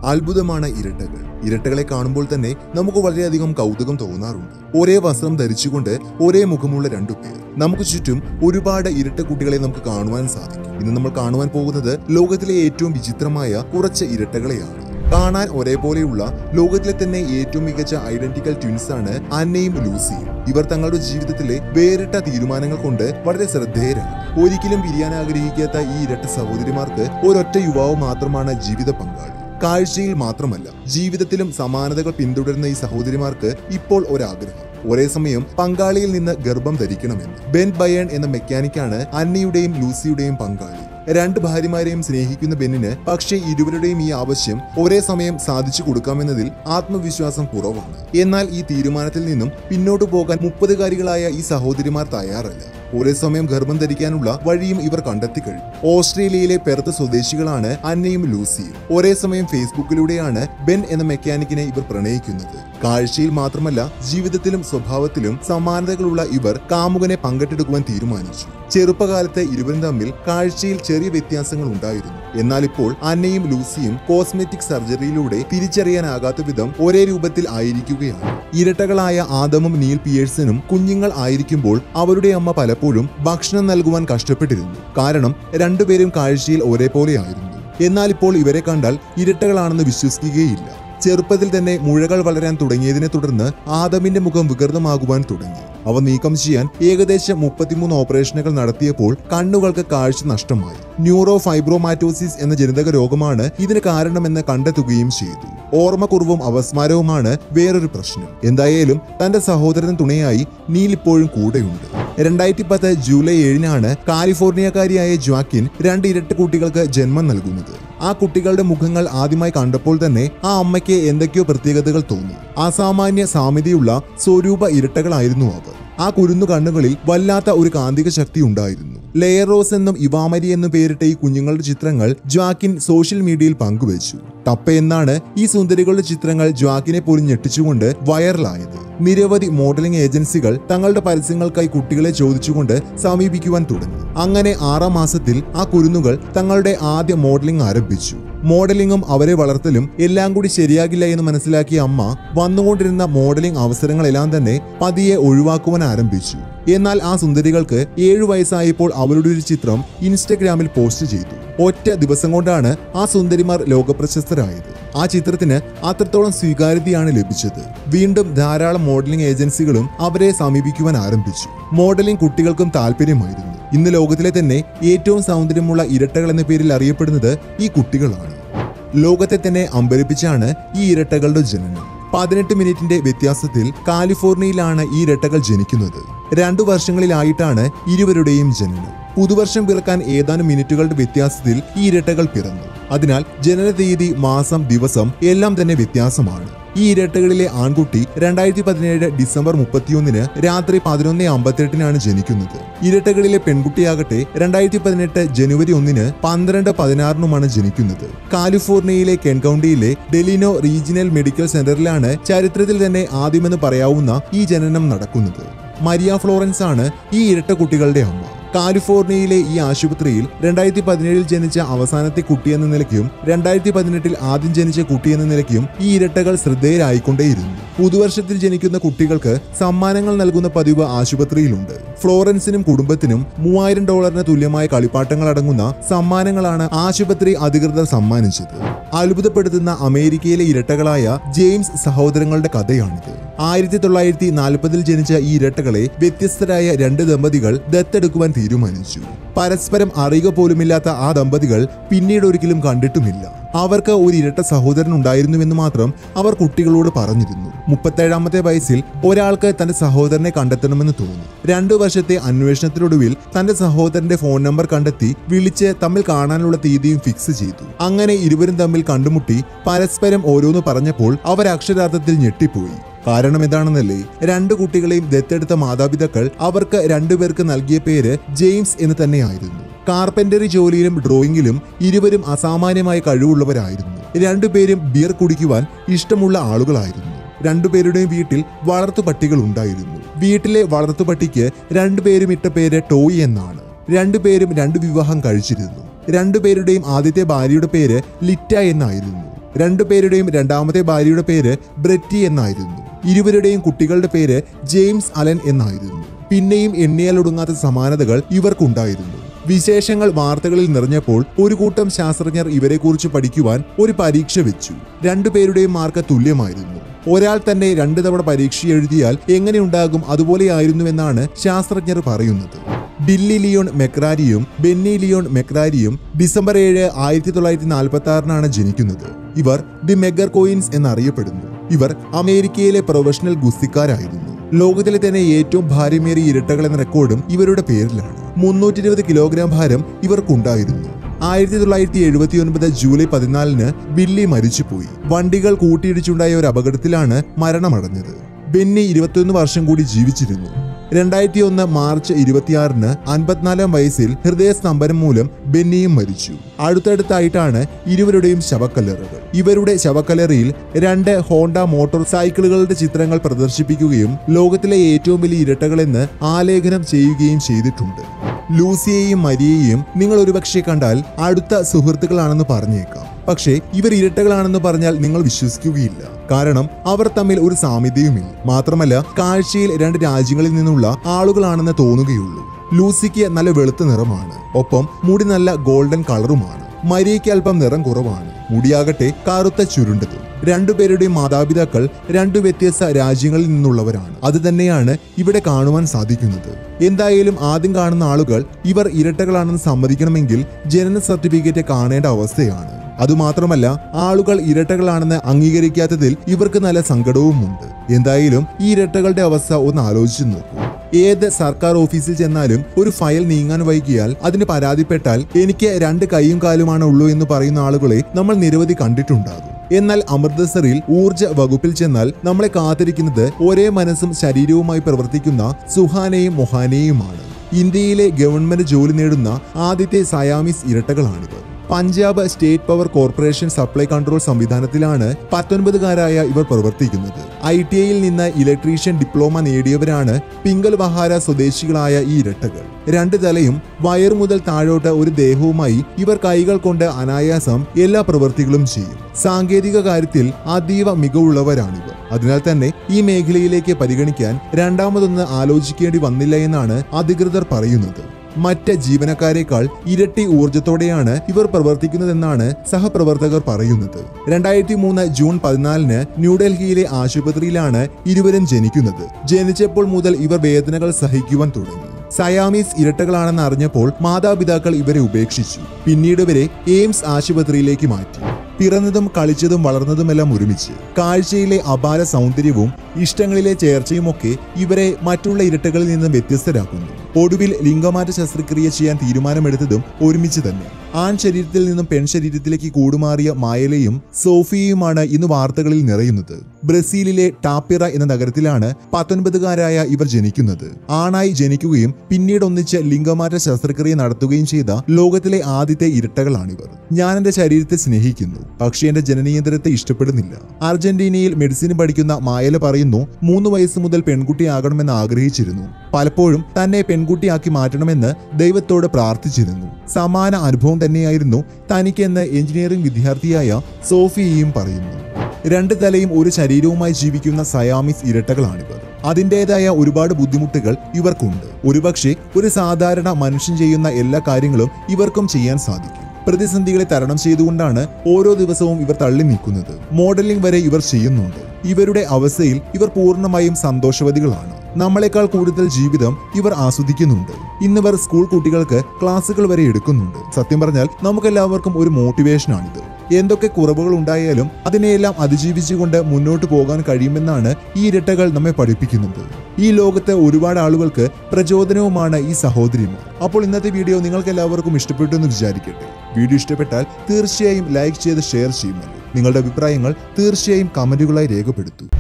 അത്ഭുതമാണ് ഇരട്ടകൾ ഇരട്ടകളെ കാണുമ്പോൾ തന്നെ നമുക്ക് വളരെയധികം കൗതുകം തോന്നാറുണ്ട് ഒരേ വസ്ത്രം ധരിച്ചുകൊണ്ട് ഒരേ മുഖമുള്ള രണ്ടുപേർ നമുക്ക് ചുറ്റും ഒരുപാട് ഇരട്ട കുട്ടികളെ നമുക്ക് കാണുവാൻ സാധിക്കും ഇന്ന് നമ്മൾ കാണുവാൻ പോകുന്നത് ലോകത്തിലെ ഏറ്റവും വിചിത്രമായ കുറച്ച് ഇരട്ടകളെയാണ് കാണാൻ ഒരേപോലെയുള്ള ലോകത്തിലെ തന്നെ ഏറ്റവും മികച്ച ഐഡന്റിക്കൽ ട്വിൻസ് ആണ് അന്നയും ലൂസിയും ഇവർ തങ്ങളുടെ ജീവിതത്തിലെ വേറിട്ട തീരുമാനങ്ങൾ കൊണ്ട് വളരെ ശ്രദ്ധേയരാണ് ഒരിക്കലും പിരിയാൻ ആഗ്രഹിക്കാത്ത ഈ ഇരട്ട സഹോദരിമാർക്ക് ഒരൊറ്റ യുവാവ് മാത്രമാണ് ജീവിത പങ്കാളി കാഴ്ചയിൽ മാത്രമല്ല ജീവിതത്തിലും സമാനതകൾ പിന്തുടരുന്ന ഈ സഹോദരിമാർക്ക് ഇപ്പോൾ ഒരാഗ്രഹം ഒരേ സമയം പങ്കാളിയിൽ നിന്ന് ഗർഭം ധരിക്കണമെന്ന് ബെൻ ബയൺ എന്ന മെക്കാനിക്കാണ് അന്നയുടെയും ലൂസിയുടെയും പങ്കാളി രണ്ട് ഭാര്യമാരെയും സ്നേഹിക്കുന്ന ബെന്നിന് പക്ഷേ ഇരുവരുടെയും ഈ ആവശ്യം ഒരേ സമയം സാധിച്ചു കൊടുക്കാമെന്നതിൽ ആത്മവിശ്വാസം കുറവാണ് എന്നാൽ ഈ തീരുമാനത്തിൽ നിന്നും പിന്നോട്ടു പോകാൻ മുപ്പതുകാരികളായ ഈ സഹോദരിമാർ തയ്യാറല്ല ഒരേ സമയം ഗർഭം ധരിക്കാനുള്ള വഴിയും ഇവർ കണ്ടെത്തി കഴിഞ്ഞു ഓസ്ട്രേലിയയിലെ പെർത്ത് സ്വദേശികളാണ് അന്നയും ലൂസിയും ഒരേ സമയം ഫേസ്ബുക്കിലൂടെയാണ് ബെൻ എന്ന മെക്കാനിക്കിനെ ഇവർ പ്രണയിക്കുന്നത് കാഴ്ചയിൽ മാത്രമല്ല ജീവിതത്തിലും സ്വഭാവത്തിലും സമാനതകളുള്ള ഇവർ കാമുകനെ പങ്കിട്ടെടുക്കുവാൻ തീരുമാനിച്ചു ചെറുപ്പകാലത്ത് ഇരുവരും തമ്മിൽ കാഴ്ചയിൽ ചെറിയ വ്യത്യാസങ്ങൾ ഉണ്ടായിരുന്നു എന്നാൽ ഇപ്പോൾ അന്നയും ലൂസിയും കോസ്മെറ്റിക് സർജറിയിലൂടെ തിരിച്ചറിയാനാകാത്ത വിധം ഒരേ രൂപത്തിൽ ആയിരിക്കുകയാണ് ഇരട്ടകളായ ആദമും നീൽ പിയേഴ്സനും കുഞ്ഞുങ്ങൾ ആയിരിക്കുമ്പോൾ അവരുടെ അമ്മ പലപ്പോഴും ഭക്ഷണം നൽകുവാൻ കഷ്ടപ്പെട്ടിരുന്നു കാരണം രണ്ടുപേരും കാഴ്ചയിൽ ഒരേപോലെയായിരുന്നു എന്നാൽ ഇപ്പോൾ ഇവരെ കണ്ടാൽ ഇരട്ടകളാണെന്ന് വിശ്വസിക്കുകയില്ല ചെറുപ്പത്തിൽ തന്നെ മുഴകൾ വളരാൻ തുടങ്ങിയതിനെ തുടർന്ന് ആദമിന്റെ മുഖം വികൃതമാകുവാൻ തുടങ്ങി അവ നീക്കം ചെയ്യാൻ ഏകദേശം മുപ്പത്തിമൂന്ന് ഓപ്പറേഷനുകൾ നടത്തിയപ്പോൾ കണ്ണുകൾക്ക് കാഴ്ച നഷ്ടമായി ന്യൂറോ ഫൈബ്രോമാറ്റോസിസ് എന്ന ജനിതക രോഗമാണ് ഇതിന് കാരണമെന്ന് കണ്ടെത്തുകയും ചെയ്തു ഓർമ്മക്കുറവും അവസ്മാരവുമാണ് വേറൊരു പ്രശ്നം എന്തായാലും തന്റെ സഹോദരന് തുണയായി നീൽ ഇപ്പോഴും കൂടെയുണ്ട് രണ്ടായിരത്തി പത്ത് ജൂലൈ ഏഴിനാണ് കാലിഫോർണിയക്കാരിയായ ജോക്കിൻ രണ്ട് ഇരട്ട കുട്ടികൾക്ക് ജന്മം നൽകുന്നത് ആ കുട്ടികളുടെ മുഖങ്ങൾ ആദ്യമായി കണ്ടപ്പോൾ തന്നെ ആ അമ്മയ്ക്ക് എന്തൊക്കെയോ പ്രത്യേകതകൾ തോന്നി അസാമാന്യ സാമ്യതയുള്ള സ്വരൂപ ഇരട്ടകളായിരുന്നു അവർ ആ കുരുന്നു കണ്ണുകളിൽ വല്ലാത്ത ഒരു കാന്തിക ശക്തി ഉണ്ടായിരുന്നു ലെയറോസ് എന്നും ഇവാമരി എന്നും പേരിട്ട ഈ കുഞ്ഞുങ്ങളുടെ ചിത്രങ്ങൾ ജോക്കിൻ സോഷ്യൽ മീഡിയയിൽ പങ്കുവച്ചു ടപ്പ എന്നാണ് ഈ സുന്ദരികളുടെ ചിത്രങ്ങൾ ജോക്കിനെ പോലും ഞെട്ടിച്ചുകൊണ്ട് വൈറലായത് നിരവധി മോഡലിംഗ് ഏജൻസികൾ തങ്ങളുടെ പരസ്യങ്ങൾക്കായി കുട്ടികളെ ചോദിച്ചുകൊണ്ട് സമീപിക്കുവാൻ തുടങ്ങി അങ്ങനെ ആറാം മാസത്തിൽ ആ കുരുന്നുകൾ തങ്ങളുടെ ആദ്യ മോഡലിംഗ് ആരംഭിച്ചു മോഡലിംഗും അവരെ വളർത്തലും എല്ലാം കൂടി ശരിയാകില്ല എന്ന് മനസ്സിലാക്കിയ അമ്മ വന്നുകൊണ്ടിരുന്ന മോഡലിംഗ് അവസരങ്ങളെല്ലാം തന്നെ പതിയെ ഒഴിവാക്കുവാൻ ആരംഭിച്ചു എന്നാൽ ആ സുന്ദരികൾക്ക് ഏഴു വയസ്സായപ്പോൾ അവരുടെ ഒരു ചിത്രം ഇൻസ്റ്റഗ്രാമിൽ പോസ്റ്റ് ചെയ്തു ഒറ്റ ദിവസം കൊണ്ടാണ് ആ സുന്ദരിമാർ ലോകപ്രശസ്തരായത് ആ ചിത്രത്തിന് അത്രത്തോളം സ്വീകാര്യതയാണ് ലഭിച്ചത് വീണ്ടും ധാരാളം മോഡലിംഗ് ഏജൻസികളും അവരെ സമീപിക്കുവാൻ ആരംഭിച്ചു മോഡലിംഗ് കുട്ടികൾക്കും താല്പര്യമായിരുന്നു ഇന്ന് ലോകത്തിലെ തന്നെ ഏറ്റവും സൗന്ദര്യമുള്ള ഇരട്ടകൾ എന്ന പേരിൽ അറിയപ്പെടുന്നത് ഈ കുട്ടികളാണ് ലോകത്തെ തന്നെ അമ്പരിപ്പിച്ചാണ് ഈ ഇരട്ടകളുടെ ജനനം പതിനെട്ട് മിനിറ്റിന്റെ വ്യത്യാസത്തിൽ കാലിഫോർണിയയിലാണ് ഈ ഇരട്ടകൾ ജനിക്കുന്നത് രണ്ടു വർഷങ്ങളിലായിട്ടാണ് ഇരുവരുടെയും ജനനം പുതുവർഷം പിറക്കാൻ ഏതാനും മിനിറ്റുകളുടെ വ്യത്യാസത്തിൽ ഈ ഇരട്ടകൾ പിറന്നു അതിനാൽ ജനന തീയതി മാസം ദിവസം എല്ലാം തന്നെ വ്യത്യാസമാണ് ഈ ഇരട്ടകളിലെ ആൺകുട്ടി രണ്ടായിരത്തി പതിനേഴ് ഡിസംബർ മുപ്പത്തിയൊന്നിന് രാത്രി പതിനൊന്ന് അമ്പത്തെട്ടിനാണ് ജനിക്കുന്നത് ഇരട്ടകളിലെ പെൺകുട്ടിയാകട്ടെ രണ്ടായിരത്തി പതിനെട്ട് ജനുവരി ഒന്നിന് പന്ത്രണ്ട് പതിനാറിനുമാണ് ജനിക്കുന്നത് കാലിഫോർണിയയിലെ കെൻ കൗണ്ടിയിലെ ഡെലിനോ റീജിയണൽ മെഡിക്കൽ സെന്ററിലാണ് ചരിത്രത്തിൽ തന്നെ ആദ്യമെന്ന് പറയാവുന്ന ഈ ജനനം നടക്കുന്നത് മരിയ ഫ്ലോറൻസ് ആണ് ഈ ഇരട്ട കുട്ടികളുടെ അമ്മ കാലിഫോർണിയയിലെ ഈ ആശുപത്രിയിൽ രണ്ടായിരത്തി പതിനേഴിൽ ജനിച്ച അവസാനത്തെ കുട്ടിയെന്ന നിലയ്ക്കും രണ്ടായിരത്തി പതിനെട്ടിൽ ആദ്യം ജനിച്ച കുട്ടിയെന്ന നിലയ്ക്കും ഈ ഇരട്ടകൾ ശ്രദ്ധേയരായിക്കൊണ്ടേയിരുന്നു പുതുവർഷത്തിൽ ജനിക്കുന്ന കുട്ടികൾക്ക് സമ്മാനങ്ങൾ നൽകുന്ന പതിവ് ആശുപത്രിയിലുണ്ട് ഫ്ലോറൻസിനും കുടുംബത്തിനും മൂവായിരം ഡോളറിന് തുല്യമായ കളിപ്പാട്ടങ്ങൾ അടങ്ങുന്ന സമ്മാനങ്ങളാണ് ആശുപത്രി അധികൃതർ സമ്മാനിച്ചത് അത്ഭുതപ്പെടുത്തുന്ന അമേരിക്കയിലെ ഇരട്ടകളായ ജെയിംസ് സഹോദരങ്ങളുടെ കഥയാണിത് ആയിരത്തി തൊള്ളായിരത്തി നാൽപ്പതിൽ ജനിച്ച ഈ ഇരട്ടകളെ വ്യത്യസ്തരായ രണ്ട് ദമ്പതികൾ ദത്തെടുക്കുവാൻ തീരുമാനിച്ചു പരസ്പരം അറിയുക പോലുമില്ലാത്ത ആ ദമ്പതികൾ പിന്നീട് ഒരിക്കലും കണ്ടിട്ടുമില്ല അവർക്ക് ഒരു ഇരട്ട സഹോദരൻ ഉണ്ടായിരുന്നുവെന്ന് മാത്രം അവർ കുട്ടികളോട് പറഞ്ഞിരുന്നു മുപ്പത്തേഴാമത്തെ വയസ്സിൽ ഒരാൾക്ക് തന്റെ സഹോദരനെ കണ്ടെത്തണമെന്ന് തോന്നി രണ്ടു വർഷത്തെ അന്വേഷണത്തിനൊടുവിൽ തന്റെ സഹോദരന്റെ ഫോൺ നമ്പർ കണ്ടെത്തി വിളിച്ച് തമ്മിൽ കാണാനുള്ള തീയതിയും ഫിക്സ് ചെയ്തു അങ്ങനെ ഇരുവരും തമ്മിൽ കണ്ടുമുട്ടി പരസ്പരം ഓരോന്ന് പറഞ്ഞപ്പോൾ അവർ അക്ഷരാർത്ഥത്തിൽ ഞെട്ടിപ്പോയി കാരണം എന്താണെന്നല്ലേ രണ്ടു കുട്ടികളെയും ദത്തെടുത്ത മാതാപിതാക്കൾ അവർക്ക് രണ്ടുപേർക്ക് നൽകിയ പേര് ജെയിംസ് എന്ന് തന്നെയായിരുന്നു കാർപ്പന്ററി ജോലിയിലും ഡ്രോയിങ്ങിലും ഇരുവരും അസാമാന്യമായ കഴിവുള്ളവരായിരുന്നു രണ്ടുപേരും ബിയർ കുടിക്കുവാൻ ഇഷ്ടമുള്ള ആളുകളായിരുന്നു രണ്ടുപേരുടെയും വീട്ടിൽ വളർത്തുപട്ടികൾ ഉണ്ടായിരുന്നു വീട്ടിലെ വളർത്തുപട്ടിക്ക് രണ്ടുപേരും ഇട്ട പേര് ടോയ് എന്നാണ് രണ്ടുപേരും രണ്ടു വിവാഹം കഴിച്ചിരുന്നു രണ്ടുപേരുടെയും ആദ്യത്തെ ഭാര്യയുടെ പേര് ലിറ്റ എന്നായിരുന്നു രണ്ടുപേരുടെയും രണ്ടാമത്തെ ഭാര്യയുടെ പേര് ബ്രെറ്റി എന്നായിരുന്നു ഇരുവരുടെയും കുട്ടികളുടെ പേര് ജെയിംസ് അലൻ എന്നായിരുന്നു പിന്നെയും എണ്ണിയാലൊടുങ്ങാത്ത സമാനതകൾ ഇവർക്കുണ്ടായിരുന്നു വിശേഷങ്ങൾ വാർത്തകളിൽ നിറഞ്ഞപ്പോൾ ഒരു കൂട്ടം ശാസ്ത്രജ്ഞർ ഇവരെക്കുറിച്ച് പഠിക്കുവാൻ ഒരു പരീക്ഷ വെച്ചു രണ്ടുപേരുടെയും മാർക്ക് തുല്യമായിരുന്നു ഒരാൾ തന്നെ രണ്ടു തവണ പരീക്ഷ എഴുതിയാൽ എങ്ങനെയുണ്ടാകും അതുപോലെയായിരുന്നുവെന്നാണ് ശാസ്ത്രജ്ഞർ പറയുന്നത് ഡില്ലി ലിയോൺ മെക്രാരിയും ബെന്നി ലിയോൺ മെക്രാരിയും ഡിസംബർ ഏഴ് ആയിരത്തി തൊള്ളായിരത്തി നാൽപ്പത്തി ആറിനാണ് ജനിക്കുന്നത് ഇവർ ദി മെഗർ കോയിൻസ് എന്നറിയപ്പെടുന്നു ഇവർ അമേരിക്കയിലെ പ്രൊഫഷണൽ ഗുസ്തിക്കാരായിരുന്നു ലോകത്തിലെ തന്നെ ഏറ്റവും ഭാരമേറിയ ഇരട്ടകൾ എന്ന റെക്കോർഡും ഇവരുടെ പേരിലാണ് മുന്നൂറ്റി ഇരുപത് കിലോഗ്രാം ഭാരം ഇവർക്കുണ്ടായിരുന്നു ആയിരത്തി തൊള്ളായിരത്തി എഴുപത്തി ഒൻപത് ജൂലൈ പതിനാലിന് ബില്ലി മരിച്ചുപോയി വണ്ടികൾ കൂട്ടിയിടിച്ചുണ്ടായ ഒരു അപകടത്തിലാണ് മരണമടഞ്ഞത് ബെന്നി ഇരുപത്തിയൊന്ന് വർഷം കൂടി ജീവിച്ചിരുന്നു രണ്ടായിരത്തി ഒന്ന് മാർച്ച് ഇരുപത്തിയാറിന് അൻപത്തിനാലാം വയസ്സിൽ ഹൃദയസ്തംഭനം മൂലം ബെന്നിയും മരിച്ചു അടുത്തടുത്തായിട്ടാണ് ഇരുവരുടെയും ശവക്കല്ലറുകൾ ഇവരുടെ ശവക്കല്ലറയിൽ രണ്ട് ഹോണ്ട മോട്ടോർ സൈക്കിളുകളുടെ ചിത്രങ്ങൾ പ്രദർശിപ്പിക്കുകയും ലോകത്തിലെ ഏറ്റവും വലിയ ഇരട്ടകളെന്ന് ആലേഖനം ചെയ്യുകയും ചെയ്തിട്ടുണ്ട് ലൂസിയെയും മരിയയെയും നിങ്ങൾ ഒരുപക്ഷെ കണ്ടാൽ അടുത്ത സുഹൃത്തുക്കളാണെന്ന് പറഞ്ഞേക്കാം പക്ഷേ ഇവർ ഇരട്ടകളാണെന്ന് പറഞ്ഞാൽ നിങ്ങൾ വിശ്വസിക്കുകയില്ല കാരണം അവർ തമ്മിൽ ഒരു സാമ്യതയുമില്ല മാത്രമല്ല കാഴ്ചയിൽ രണ്ട് രാജ്യങ്ങളിൽ നിന്നുള്ള ആളുകളാണെന്ന് തോന്നുകയുള്ളൂ ലൂസിക്ക് നല്ല വെളുത്ത നിറമാണ് ഒപ്പം മുടി നല്ല ഗോൾഡൻ കളറുമാണ് മരിയയ്ക്ക് അല്പം നിറം കുറവാണ് മുടിയാകട്ടെ കറുത്ത ചുരുണ്ടതും രണ്ടുപേരുടെയും മാതാപിതാക്കൾ രണ്ടു വ്യത്യസ്ത രാജ്യങ്ങളിൽ നിന്നുള്ളവരാണ് അത് തന്നെയാണ് ഇവിടെ കാണുവാൻ സാധിക്കുന്നത് എന്തായാലും ആദ്യം കാണുന്ന ആളുകൾ ഇവർ ഇരട്ടകളാണെന്ന് സമ്മതിക്കണമെങ്കിൽ ജനന സർട്ടിഫിക്കറ്റ് കാണേണ്ട അവസ്ഥയാണ് അതുമാത്രമല്ല ആളുകൾ ഇരട്ടകളാണെന്ന് അംഗീകരിക്കാത്തതിൽ ഇവർക്ക് നല്ല സങ്കടവുമുണ്ട് എന്തായാലും ഈ ഇരട്ടകളുടെ അവസ്ഥ ഒന്ന് ആലോചിച്ചു നോക്കൂ ഏത് സർക്കാർ ഓഫീസിൽ ചെന്നാലും ഒരു ഫയൽ നീങ്ങാൻ വൈകിയാൽ അതിന് പരാതിപ്പെട്ടാൽ എനിക്ക് രണ്ട് കൈയും കാലുമാണ് ഉള്ളൂ എന്ന് പറയുന്ന ആളുകളെ നമ്മൾ നിരവധി കണ്ടിട്ടുണ്ടാകും എന്നാൽ അമൃതസറിൽ ഊർജ വകുപ്പിൽ ചെന്നാൽ നമ്മളെ കാത്തിരിക്കുന്നത് ഒരേ മനസ്സും ശരീരവുമായി പ്രവർത്തിക്കുന്ന സുഹാനയും മൊഹാനയുമാണ് ഇന്ത്യയിലെ ഗവൺമെന്റ് ജോലി നേടുന്ന ആദ്യത്തെ സയാമിസ് ഇരട്ടകളാണിത് Punjab state power corporation supply control സംവിധാനത്തിലാണ് പത്തൊൻപതുകാരായ ഇവർ പ്രവർത്തിക്കുന്നത് ഐ ടി ഐയിൽ നിന്ന് ഇലക്ട്രീഷ്യൻ ഡിപ്ലോമ നേടിയവരാണ് പിങ്കൽ വഹാര സ്വദേശികളായ ഈ ഇരട്ടകൾ രണ്ട് തലയും വയർ മുതൽ താഴോട്ട് ഒരു ദേഹവുമായി ഇവർ കൈകൾ കൊണ്ട് അനായാസം എല്ലാ പ്രവൃത്തികളും ചെയ്യും സാങ്കേതിക കാര്യത്തിൽ അതീവ മികവുള്ളവരാണിവർ അതിനാൽ തന്നെ ഈ മേഖലയിലേക്ക് പരിഗണിക്കാൻ രണ്ടാമതൊന്ന് ആലോചിക്കേണ്ടി വന്നില്ല എന്നാണ് അധികൃതർ പറയുന്നത് മറ്റ് ജീവനക്കാരെക്കാൾ ഇരട്ടി ഊർജത്തോടെയാണ് ഇവർ പ്രവർത്തിക്കുന്നതെന്നാണ് സഹപ്രവർത്തകർ പറയുന്നത് രണ്ടായിരത്തി മൂന്ന് ജൂൺ പതിനാലിന് ന്യൂഡൽഹിയിലെ ആശുപത്രിയിലാണ് ഇരുവരും ജനിക്കുന്നത് ജനിച്ചപ്പോൾ മുതൽ ഇവർ വേദനകൾ സഹിക്കുവാൻ തുടങ്ങി സയാമീസ് ഇരട്ടകളാണെന്ന് അറിഞ്ഞപ്പോൾ മാതാപിതാക്കൾ ഇവരെ ഉപേക്ഷിച്ചു പിന്നീട് ഇവരെ എയിംസ് ആശുപത്രിയിലേക്ക് മാറ്റി പിറന്നതും കളിച്ചതും വളർന്നതുമെല്ലാം ഒരുമിച്ച് കാഴ്ചയിലെ അപാര സൗന്ദര്യവും ഇഷ്ടങ്ങളിലെ ചേർച്ചയുമൊക്കെ ഇവരെ മറ്റുള്ള ഇരട്ടകളിൽ നിന്ന് വ്യത്യസ്തരാക്കുന്നു ഒടുവിൽ ലിംഗമാറ്റ ശസ്ത്രക്രിയ ചെയ്യാൻ തീരുമാനമെടുത്തതും ഒരുമിച്ച് തന്നെ ആൺ ശരീരത്തിൽ നിന്നും പെൺ ശരീരത്തിലേക്ക് കൂടുമാറിയ മായലയും സോഫിയയുമാണ് ഇന്ന് വാർത്തകളിൽ നിറയുന്നത് ബ്രസീലിലെ ടാപ്പിറ എന്ന നഗരത്തിലാണ് പത്തൊൻപതുകാരായ ഇവർ ജനിക്കുന്നത് ആണായി ജനിക്കുകയും പിന്നീട് ഒന്നിച്ച് ലിംഗമാറ്റ ശസ്ത്രക്രിയ നടത്തുകയും ചെയ്ത ലോകത്തിലെ ആദ്യത്തെ ഇരട്ടകളാണിവർ ഞാൻ എന്റെ ശരീരത്തെ സ്നേഹിക്കുന്നു പക്ഷേ എന്റെ ജനനീയന്ത്രത്തെ ഇഷ്ടപ്പെടുന്നില്ല അർജന്റീനയിൽ മെഡിസിൻ പഠിക്കുന്ന മായല പറയുന്നു മൂന്ന് വയസ്സ് മുതൽ പെൺകുട്ടിയാകണമെന്ന് ആഗ്രഹിച്ചിരുന്നു പലപ്പോഴും തന്നെ പെൺകുട്ടിയാക്കി മാറ്റണമെന്ന് ദൈവത്തോട് പ്രാർത്ഥിച്ചിരുന്നു സമാന അനുഭവം തന്നെയായിരുന്നു തനിക്കെന്ന് എഞ്ചിനീയറിംഗ് വിദ്യാർത്ഥിയായ സോഫിയയും പറയുന്നു രണ്ട് തലയും ഒരു ശരീരവുമായി ജീവിക്കുന്ന സയാമിസ് ഇരട്ടകളാണിവർ അതിൻ്റെതായ ഒരുപാട് ബുദ്ധിമുട്ടുകൾ ഇവർക്കുണ്ട് ഒരുപക്ഷെ ഒരു സാധാരണ മനുഷ്യൻ ചെയ്യുന്ന എല്ലാ കാര്യങ്ങളും ഇവർക്കും ചെയ്യാൻ സാധിക്കും പ്രതിസന്ധികളെ തരണം ചെയ്തുകൊണ്ടാണ് ഓരോ ദിവസവും ഇവർ തള്ളി നീക്കുന്നത് മോഡലിംഗ് വരെ ഇവർ ചെയ്യുന്നുണ്ട് ഇവരുടെ അവസ്ഥയിൽ ഇവർ പൂർണ്ണമായും സന്തോഷവതികളാണ് നമ്മളെക്കാൾ കൂടുതൽ ജീവിതം ഇവർ ആസ്വദിക്കുന്നുണ്ട് ഇന്നിവർ സ്കൂൾ കുട്ടികൾക്ക് ക്ലാസ്സുകൾ വരെ എടുക്കുന്നുണ്ട് സത്യം പറഞ്ഞാൽ നമുക്കെല്ലാവർക്കും ഒരു മോട്ടിവേഷനാണിത് എന്തൊക്കെ കുറവുകൾ ഉണ്ടായാലും അതിനെയെല്ലാം അതിജീവിച്ചുകൊണ്ട് മുന്നോട്ട് പോകാൻ കഴിയുമെന്നാണ് ഈ ഇരട്ടകൾ നമ്മെ പഠിപ്പിക്കുന്നത് ഈ ലോകത്ത് ഒരുപാട് ആളുകൾക്ക് പ്രചോദനവുമാണ് ഈ സഹോദരിമാർ അപ്പോൾ ഇന്നത്തെ വീഡിയോ നിങ്ങൾക്ക് എല്ലാവർക്കും ഇഷ്ടപ്പെട്ടു എന്ന് വിചാരിക്കട്ടെ വീഡിയോ ഇഷ്ടപ്പെട്ടാൽ തീർച്ചയായും ലൈക്ക് ചെയ്ത് ഷെയർ ചെയ്യുമല്ലോ നിങ്ങളുടെ അഭിപ്രായങ്ങൾ തീർച്ചയായും കമന്റുകളായി രേഖപ്പെടുത്തൂ